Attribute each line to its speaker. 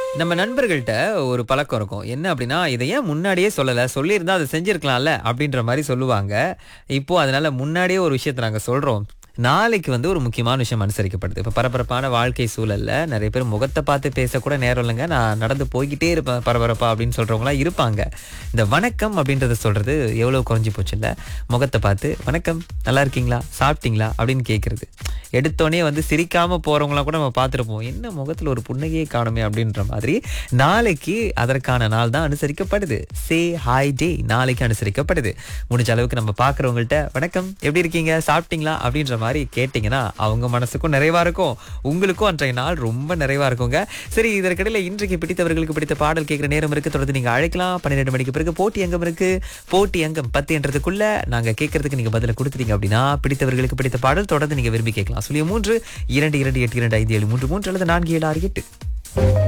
Speaker 1: நம்ம நண்பர்கள்ட்ட ஒரு பழக்கம் இருக்கும் என்ன அப்படின்னா இதை ஏன் முன்னாடியே சொல்லலை சொல்லியிருந்தா அதை செஞ்சிருக்கலாம்ல அப்படின்ற மாதிரி சொல்லுவாங்க இப்போ அதனால முன்னாடியே ஒரு விஷயத்தை நாங்கள் சொல்கிறோம் நாளைக்கு வந்து ஒரு முக்கியமான விஷயம் அனுசரிக்கப்படுது இப்போ பரபரப்பான வாழ்க்கை சூழல்ல நிறைய பேர் முகத்தை பார்த்து பேசக்கூட நேரம் இல்லைங்க நான் நடந்து போய்கிட்டே இருப்பேன் பரபரப்பா அப்படின்னு சொல்றவங்களாம் இருப்பாங்க இந்த வணக்கம் அப்படின்றத சொல்றது எவ்வளவு குறைஞ்சி போச்சு இல்ல முகத்தை பார்த்து வணக்கம் நல்லா இருக்கீங்களா சாப்பிட்டீங்களா அப்படின்னு கேட்கறது எடுத்தோடனே வந்து சிரிக்காம போறவங்களாம் கூட நம்ம பார்த்துருப்போம் என்ன முகத்துல ஒரு புன்னகையே காணுமே அப்படின்ற மாதிரி நாளைக்கு அதற்கான நாள் தான் அனுசரிக்கப்படுது சே ஹாய் டே நாளைக்கு அனுசரிக்கப்படுது முடிஞ்ச அளவுக்கு நம்ம பார்க்குறவங்கள்ட்ட வணக்கம் எப்படி இருக்கீங்க சாப்பிட்டீங்களா அப்படின்ற மாதிரி கேட்டிங்கன்னா அவங்க மனசுக்கும் நிறைவா இருக்கும் உங்களுக்கும் அன்றைய நாள் ரொம்ப நிறைவா இருக்குங்க சரி இதற்கிடையில இன்றைக்கு பிடித்தவர்களுக்கு பிடித்த பாடல் கேட்குற நேரம் இருக்கு தொடர்ந்து நீங்க அழைக்கலாம் பன்னிரெண்டு மணிக்கு பிறகு போட்டி அங்கம் இருக்கு போட்டி அங்கம் பத்து என்றதுக்குள்ள நாங்க கேட்கறதுக்கு நீங்க பதில கொடுத்துட்டீங்க அப்படின்னா பிடித்தவர்களுக்கு பிடித்த பாடல் தொடர்ந்து நீங்க விரும்பி கேட்கலாம் சொல்லிய மூன்று இரண்டு இரண்டு எட்டு இரண்டு ஐந்து ஏழு மூன்று மூன்று அல்லது நான்கு ஏழு ஆறு எட்டு